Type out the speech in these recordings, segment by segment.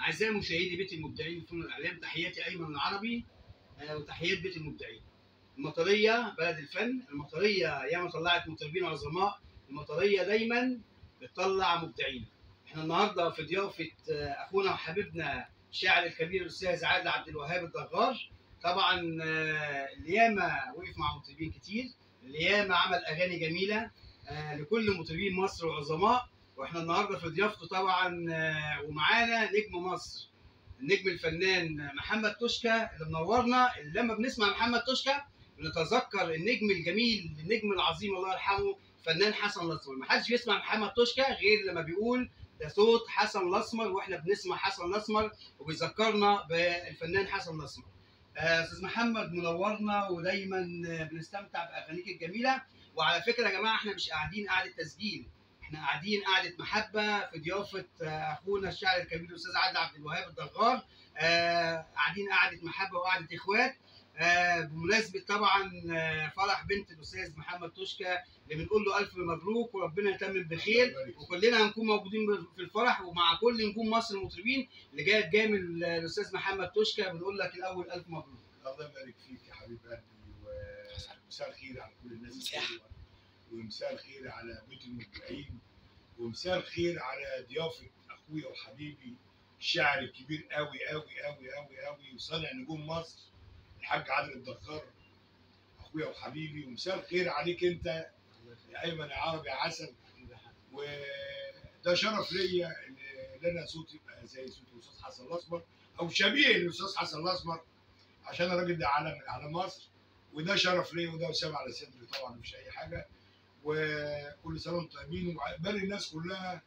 أعزائي مشاهدي بيت المبدعين في فنون الإعلام تحياتي أيمن العربي آه، وتحيات بيت المبدعين. المطرية بلد الفن، المطرية ياما طلعت مطربين عظماء، المطرية دايما بتطلع مبدعين. احنا النهارده في ضيافة آه، أخونا وحبيبنا الشاعر الكبير الأستاذ عادل عبد الوهاب الدغار. طبعا آه، اللي ياما وقف مع مطربين كتير، اللي ياما عمل أغاني جميلة آه، لكل مطربين مصر وعظماء واحنا النهارده في ضيافته طبعا آه، ومعانا نجم مصر النجم الفنان محمد توشكا اللي منورنا اللي لما بنسمع محمد توشكا بنتذكر النجم الجميل النجم العظيم الله يرحمه فنان حسن الاسمر ما حدش بيسمع محمد توشكا غير لما بيقول ده صوت حسن الاسمر واحنا بنسمع حسن الاسمر وبيذكرنا بالفنان حسن الاسمر آه، استاذ محمد منورنا ودايما آه، بنستمتع باغانيك الجميله وعلى فكره يا جماعه احنا مش قاعدين قعده تسجيل احنا قاعدين قعده محبه في ضيافه آه، اخونا الشاعر الكبير الاستاذ عادل عبد الوهاب الدغار آه، قاعدين قعده محبه وقعده اخوات آه، بمناسبه طبعا آه، فرح بنت الاستاذ محمد توشكا اللي بنقول له الف مبروك وربنا يتمم بخير وكلنا هنكون موجودين في الفرح ومع كل نجوم مصر المطربين اللي جايه تجامل الاستاذ محمد توشكا بنقول لك الاول الف مبروك الله يبارك فيك يا حبيب قلبي ومساء الخير على كل الناس الحلوه ومساء الخير على بيت المبدعين ومساء الخير على ضيافه اخويا وحبيبي الشاعر الكبير قوي قوي قوي قوي قوي وصانع نجوم مصر الحاج عادل الدخار اخويا وحبيبي ومساء الخير عليك انت يا ايمن يا عربي يا عسل وده شرف ليا ان إن انا صوتي يبقى زي صوت الاستاذ حسن الاسمر او شبيه للاستاذ حسن الاسمر عشان الراجل ده علم من اعلام مصر وده شرف ليا وده وسام على صدري طبعا مش اي حاجه وكل سنه وانتم طيبين وعقبال الناس كلها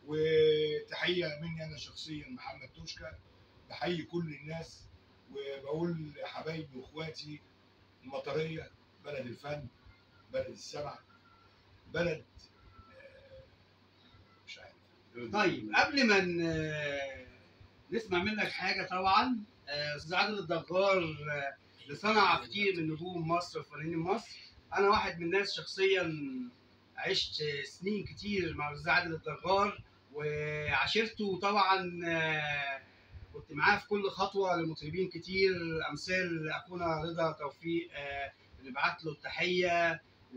وتحيه مني انا شخصيا محمد توشكا بحيي كل الناس وبقول لحبايبي واخواتي المطريه بلد الفن بلد السمع بلد آه، مش عارف طيب قبل ما ن- نسمع منك حاجه طبعا آه، استاذ عادل الدغار آه، اللي صنع كتير من نجوم مصر وفنانين مصر انا واحد من الناس شخصيا عشت سنين كتير مع الاستاذ عادل الدغار وعاشرته طبعا آه، كنت معاه في كل خطوه لمطربين كتير امثال اخونا رضا توفيق آه، بنبعت له التحيه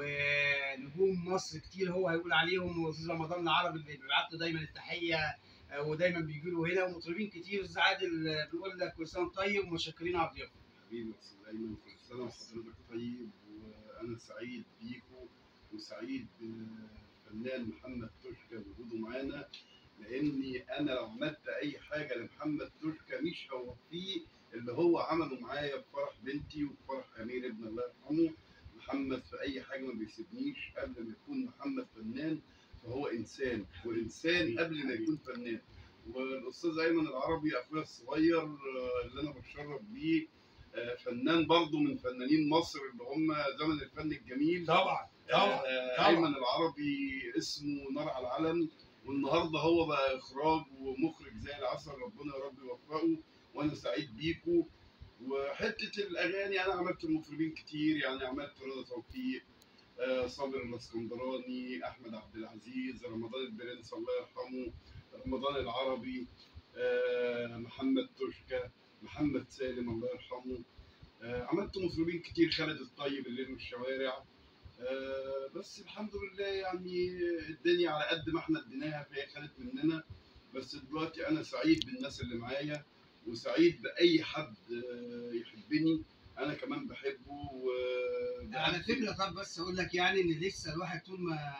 ونجوم مصر كتير هو هيقول عليهم واستاذ رمضان العربي اللي بيبعت له دايما التحيه آه، ودايما بيجي له هنا ومطربين كتير استاذ عادل آه، بنقول لك كل سنه وأنت طيب ومتشكرين على الضيافه حبيبي استاذ ايمن كل سنه وحضرتك طيب وانا سعيد بيكم وسعيد بالفنان محمد توشكا وجوده معانا لاني انا لو عملت اي حاجه لمحمد توشكا مش هوفيه اللي هو عمله معايا في فرح بنتي وفي فرح امير ابن الله يرحمه محمد في اي حاجه ما بيسيبنيش قبل ما يكون محمد فنان فهو انسان وانسان قبل ما يكون فنان والاستاذ ايمن العربي اخويا الصغير آه، اللي انا بتشرف بيه آه، فنان برضه من فنانين مصر اللي هم زمن الفن الجميل طبعا طبعا آه، طبعا. ايمن العربي اسمه نار على العلم والنهارده هو بقى اخراج ومخرج زي العسل ربنا يا رب يوفقه وانا سعيد بيكو وحته الاغاني انا عملت مطربين كتير يعني عملت رضا توفيق آه، صابر الاسكندراني احمد عبد العزيز رمضان البرنس الله يرحمه رمضان العربي آه، محمد توشكا محمد سالم الله يرحمه آه، عملت مطربين كتير خالد الطيب الليل والشوارع آه، بس الحمد لله يعني الدنيا على قد ما احنا اديناها فهي خدت مننا بس دلوقتي انا سعيد بالناس اللي معايا وسعيد باي حد آه، يحبني انا كمان بحبه و على فكره طب بس اقول لك يعني ان لسه الواحد طول ما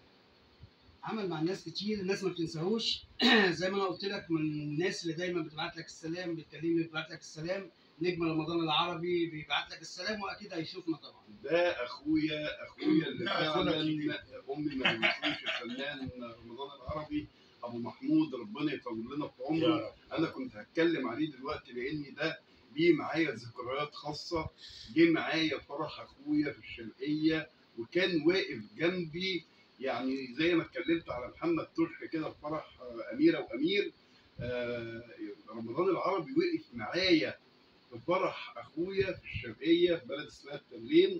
عمل مع الناس كتير الناس ما بتنساهوش زي ما انا قلت لك من الناس اللي دايما بتبعت لك السلام بتكلمني بتبعت لك السلام نجم رمضان العربي بيبعت لك السلام واكيد هيشوفنا طبعا ده اخويا اخويا اللي ده أخونا فعلا الكبير. امي ما بنسوش الفنان رمضان العربي ابو محمود ربنا يطول لنا في يا عمره رب انا كنت هتكلم عليه دلوقتي لان ده ليه معايا ذكريات خاصه جه معايا فرح اخويا في الشرقيه وكان واقف جنبي يعني زي ما اتكلمت على محمد ترك كده في فرح آه، اميره وامير آه، رمضان العربي وقف معايا في فرح اخويا في الشرقيه في بلد اسمها التمرين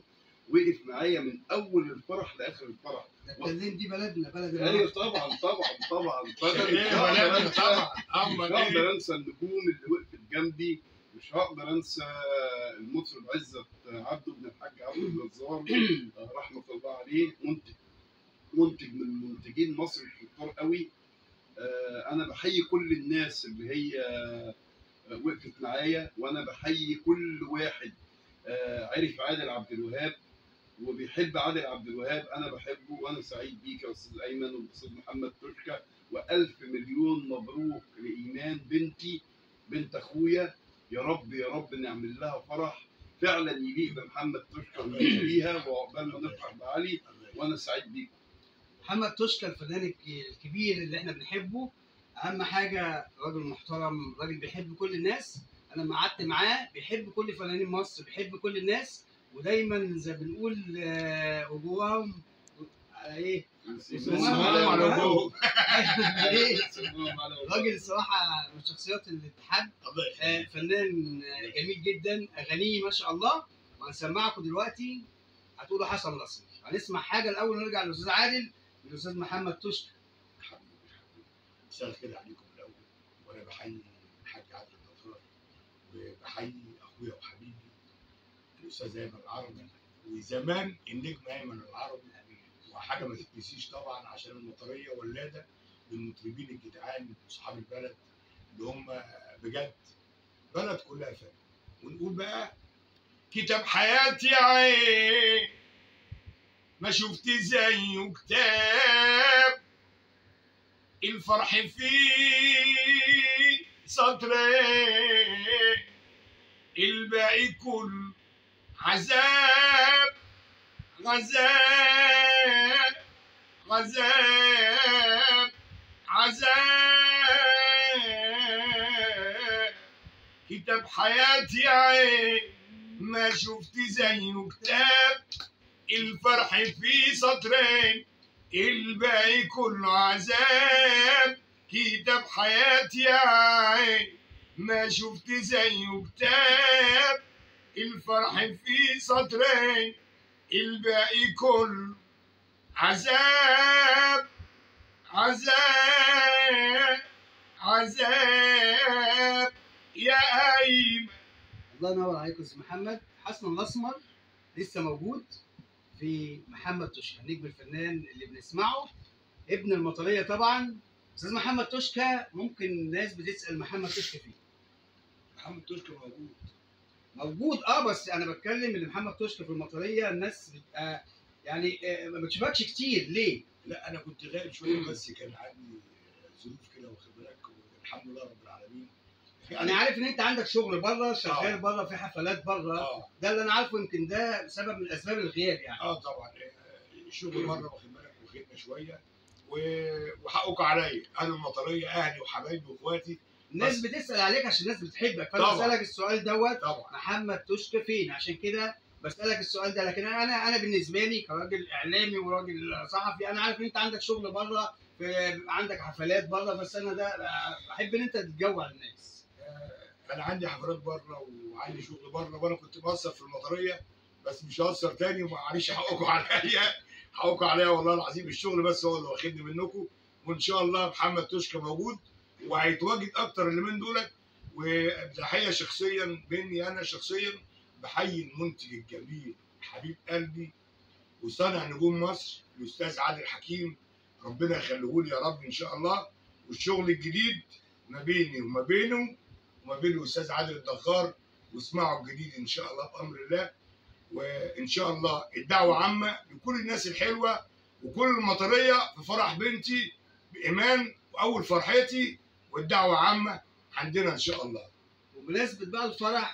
وقف معايا من اول الفرح لاخر الفرح ده التلين دي بلدنا بلد ايوه النهر. طبعا طبعا طبعا فانا ايه مش هقدر بلدنا انسى طبعا مش امال هقدر ايه انسى النجوم اللي وقفت جنبي مش هقدر انسى المطرب عزت عبده بن الحاج عبد الجزار رحمه الله عليه منتج منتج من منتجين مصر الشطار قوي آه، انا بحيي كل الناس اللي هي وقفت معايا وانا بحيي كل واحد آه، عرف عادل عبد الوهاب وبيحب عادل عبد الوهاب انا بحبه وانا سعيد بيك يا استاذ ايمن والاستاذ محمد تركه والف مليون مبروك لايمان بنتي بنت اخويا يا رب يا رب نعمل لها فرح فعلا يليق بمحمد تركه ويليق بيها وعقبال ما نفرح بعلي وانا سعيد بيك محمد توشكا الفنان الك- الكبير اللي احنا بنحبه اهم حاجه راجل محترم راجل بيحب كل الناس انا لما قعدت معاه بيحب كل فنانين مصر بيحب كل الناس ودايما زي ما بنقول آه، وجوههم على ايه السلام على وجوه. ايه راجل الصراحه من شخصيات اللي تحب الله آه، يخليك. فنان آه، جميل جدا اغانيه ما شاء الله وهنسمعكم دلوقتي هتقولوا حسن الاسمر هنسمع حاجه الاول ونرجع للاستاذ عادل والاستاذ محمد توشكا حبيبي حبيبي. مساء الخير عليكم الاول وانا بحيي الحاج عادل الغفار وبحيي اخويا وحبيبي الاستاذ ايمن العربي وزمان النجم ايمن العربي وحاجه ما تتنسيش طبعا عشان المطريه ولاده من المطربين الجدعان واصحاب البلد اللي هم بجد بلد كلها فن ونقول بقى كتاب حياتي عين ما شفت زيه كتاب الفرح فيه سطرين الباقي كل عذاب غزاب غزاب عذاب كتاب حياتي عين ما شفت زيه كتاب الفرح فيه سطرين الباقي كله عذاب كتاب حياتي يا عين ما شفت زيه كتاب الفرح فيه سطرين الباقي كله عذاب عذاب عذاب يا أيمن الله ينور عليكم يا استاذ محمد حسن الاسمر لسه موجود في محمد توشكا النجم الفنان اللي بنسمعه ابن المطريه طبعا استاذ محمد توشكا ممكن الناس بتسال محمد توشكا فيه محمد تركي موجود موجود اه بس انا بتكلم اللي محمد توشكا في المطريه الناس بتبقى يعني آه، ما بتشوفكش كتير ليه؟ لا انا كنت غايب شويه بس كان عندي ظروف كده واخد بالك والحمد لله رب العالمين انا عارف ان انت عندك شغل بره شغال آه. بره في حفلات بره اه ده اللي انا عارفه يمكن ده سبب من اسباب الغياب يعني اه طبعا آه، الشغل بره واخد بالك واخدنا شويه و- وحقك عليا انا المطريه اهلي وحبايبي واخواتي الناس بس- بتسال عليك عشان الناس بتحبك فانا طبعا. بسالك السؤال دوت طبعا محمد توشكا فين عشان كده بسالك السؤال ده لكن انا انا بالنسبه لي كراجل اعلامي وراجل صحفي انا عارف ان انت عندك شغل بره في عندك حفلات بره بس انا ده بحب ان انت تتجوع الناس انا عندي حفلات بره وعندي شغل بره وانا كنت بهزر في المطريه بس مش ههزر تاني ومعلش حقكم عليا حقكم عليا والله العظيم الشغل بس هو اللي واخدني منكم وان شاء الله محمد توشكا موجود وهيتواجد اكتر اللي من دولت وتحيه شخصيا مني انا شخصيا بحيي المنتج الجميل حبيب قلبي وصانع نجوم مصر الاستاذ عادل حكيم ربنا يخليه لي يا رب ان شاء الله والشغل الجديد ما بيني وما بينه وما بين الاستاذ عادل الدغار واسمعوا الجديد ان شاء الله بامر الله وان شاء الله الدعوه عامه لكل الناس الحلوه وكل المطريه في فرح بنتي بايمان واول فرحتي والدعوه عامه عندنا ان شاء الله وبمناسبه بقى الفرح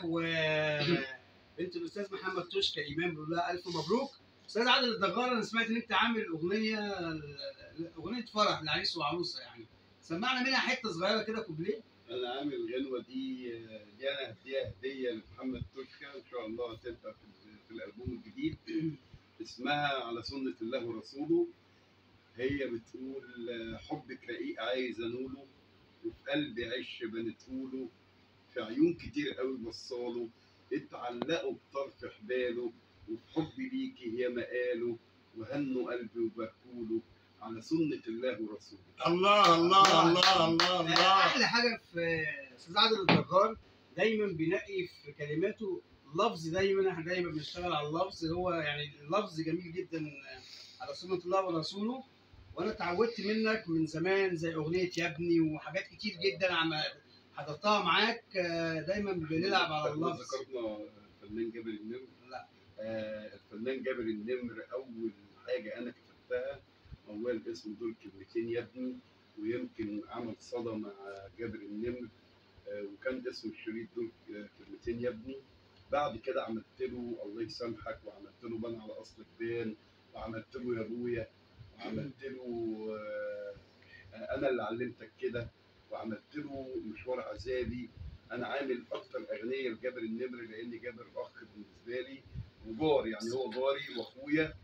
وبنت الاستاذ محمد توشكا ايمان بيقول لها الف مبروك استاذ عادل الدغار انا سمعت ان انت عامل اغنيه اغنيه فرح لعريس وعروسه يعني سمعنا منها حته صغيره كده كوبليه انا عامل الغنوه دي آه، دي انا هديها هديه لمحمد تركا ان شاء الله هتبقى في, في الالبوم الجديد اسمها على سنه الله ورسوله هي بتقول آه، حبك رقيق عايز انوله وفي قلبي عش بنتهوله في عيون كتير قوي بصاله اتعلقوا بطرف حباله وفي حبي ليكي ياما قالوا وهنوا قلبي وباركوله على سنة الله ورسوله الله الله الله الله الله احلى حاجه في استاذ عادل الدجار دايما بينقي في كلماته لفظ دايما احنا دايما بنشتغل على اللفظ هو يعني اللفظ جميل جدا على سنه الله ورسوله وانا اتعودت منك من زمان زي اغنيه يا ابني وحاجات كتير جدا عم حضرتها معاك آه، دايما بنلعب على احنا اللفظ ذكرنا الفنان جابر النمر لا. آه الفنان جابر النمر اول حاجه انا كتبتها موال اسمه دول كلمتين يا ابني ويمكن عمل صدى مع جابر النمر آه وكان اسم الشريط دول آه، كلمتين يا ابني بعد كده عملت له الله يسامحك وعملت له بان على اصل جبان وعملت له يا ابويا وعملت له آه آه، انا اللي علمتك كده وعملت له مشوار عذابي انا عامل اكتر اغنيه لجابر النمر لان جابر اخ بالنسبه لي وجار يعني هو جاري واخويا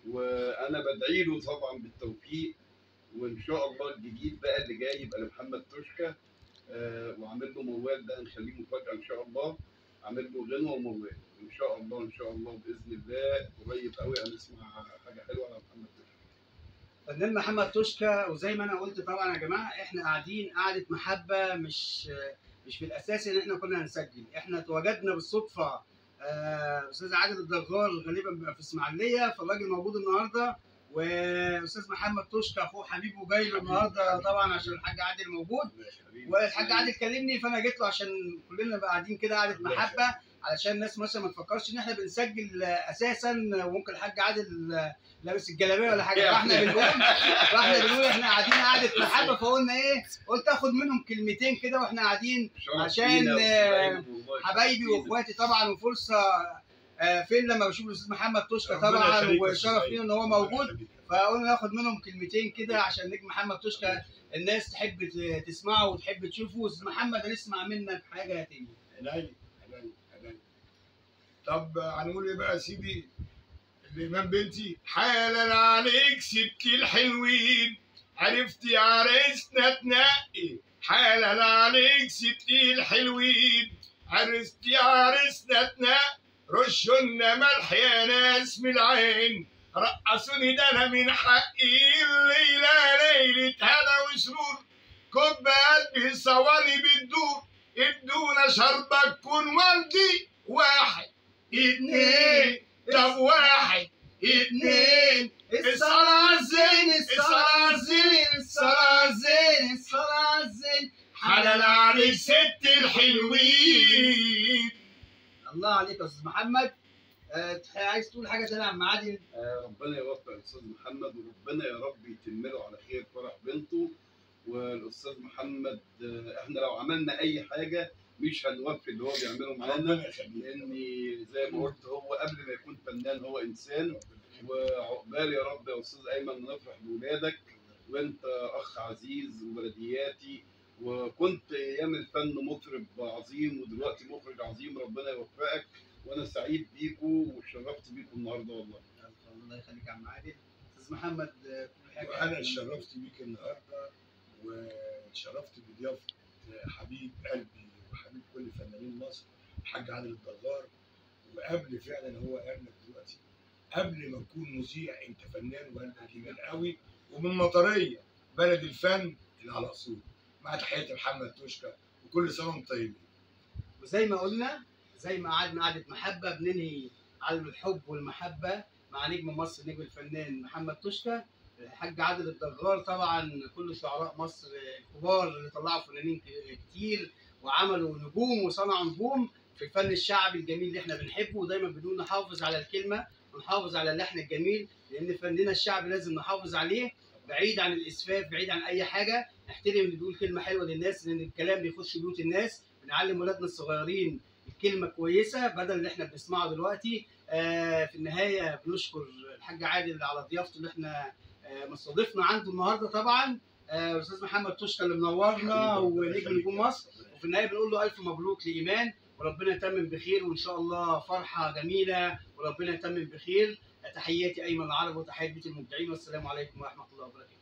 وانا بدعي له طبعا بالتوفيق وان شاء الله الجديد بقى اللي جاي يبقى لمحمد توشكا آه وعامل له موال ده هنخليه مفاجاه ان شاء الله عامل له غنوه وموال ان شاء الله ان شاء الله باذن الله قريب قوي هنسمع حاجه حلوه على محمد توشكا فنان محمد توشكا وزي ما انا قلت طبعا يا جماعه احنا قاعدين قعده محبه مش مش بالاساس ان احنا كنا هنسجل احنا اتواجدنا بالصدفه آه، استاذ عادل الدجار غالبا بيبقى في اسماعيليه فالراجل موجود النهارده واستاذ محمد توشكا اخوه حبيبه جاي له النهارده طبعا عشان الحاج عادل موجود والحاج عادل كلمني فانا جيت له عشان كلنا نبقى قاعدين كده قعده محبه علشان الناس مثلا ما تفكرش ان احنا بنسجل اساسا وممكن الحاج عادل لابس الجلابيه ولا حاجه فاحنا بنقول فاحنا بنقول احنا قاعدين قعده محبه فقلنا ايه قلت اخد منهم كلمتين كده واحنا قاعدين عشان، آه، حبايبي واخواتي طبعا وفرصه آه، فين لما بشوف الاستاذ محمد توشكا طبعا وشرف لينا ان هو موجود فقلنا ناخد منهم كلمتين كده عشان نجم محمد توشكا الناس تحب ت- تسمعه وتحب تشوفه استاذ محمد هنسمع منك حاجه تاني عيني عيني عيني طب هنقول ايه بقى يا سيدي الامام بنتي حالا عليك ست الحلوين عرفتي عرسنا تنقي حالا عليك ست الحلوين عرستي عرسنا تنقي رشنا ملح يا ناس من العين رقصوني ده انا من حقي الليله ليله هنا وسرور كب قلبي صواني بتدور ادونا شربة تكون والدي واحد اتنين طب واحد اتنين الصلاة الزين الصلاة الزين الصلاة الزين الصلاة الزين حلال عليك ست الحلوين الله عليك يا استاذ محمد آه، عايز تقول حاجه تانية يا عم عادل آه، ربنا يوفق الاستاذ محمد وربنا يا رب يتم له على خير فرح بنته والاستاذ محمد آه، احنا لو عملنا اي حاجه مش هنوفي اللي هو بيعمله معانا ربنا يخليك لاني زي ما قلت هو قبل ما يكون فنان هو انسان وعقبال يا رب يا استاذ ايمن نفرح بولادك وانت اخ عزيز وبلدياتي وكنت ايام الفن مطرب عظيم ودلوقتي مخرج عظيم ربنا يوفقك وانا سعيد بيكوا وشرفت بيكوا النهارده والله الله يخليك يا عم عادل استاذ محمد آه، تقول حاجه وانا اتشرفت بيك النهارده واتشرفت بضيافه حبيب قلبي وحبيب كل فنانين مصر الحاج عادل الدغار وقبل فعلا هو قالك دلوقتي قبل ما تكون مذيع انت فنان وقلبك كبير قوي ومن مطريه بلد الفن اللي على اصول مع تحياتي محمد توشكا وكل سنه وانتم طيبين وزي ما قلنا زي ما قعدنا قعده محبه بننهي على الحب والمحبه مع نجم مصر نجم الفنان محمد توشكا الحاج عادل الدغار طبعا كل شعراء مصر الكبار اللي طلعوا فنانين ك- كتير وعملوا نجوم وصنعوا نجوم في الفن الشعبي الجميل اللي احنا بنحبه ودايما بدون نحافظ على الكلمه ونحافظ على اللحن الجميل لان فننا الشعبي لازم نحافظ عليه بعيد عن الاسفاف بعيد عن اي حاجه نحترم اللي بيقول كلمه حلوه للناس لان الكلام بيخش بيوت الناس بنعلم ولادنا الصغيرين الكلمه كويسه بدل اللي احنا بنسمعه دلوقتي آه في النهايه بنشكر الحاج عادل على ضيافته اللي احنا آه مستضيفنا عنده النهارده طبعا آه، الاستاذ محمد توشكا اللي منورنا ونجم نجوم مصر وفي النهايه بنقول له الف مبروك لايمان وربنا يتمم بخير وان شاء الله فرحه جميله وربنا يتمم بخير تحياتي ايمن العرب وتحيات بيت المبدعين والسلام عليكم ورحمه الله وبركاته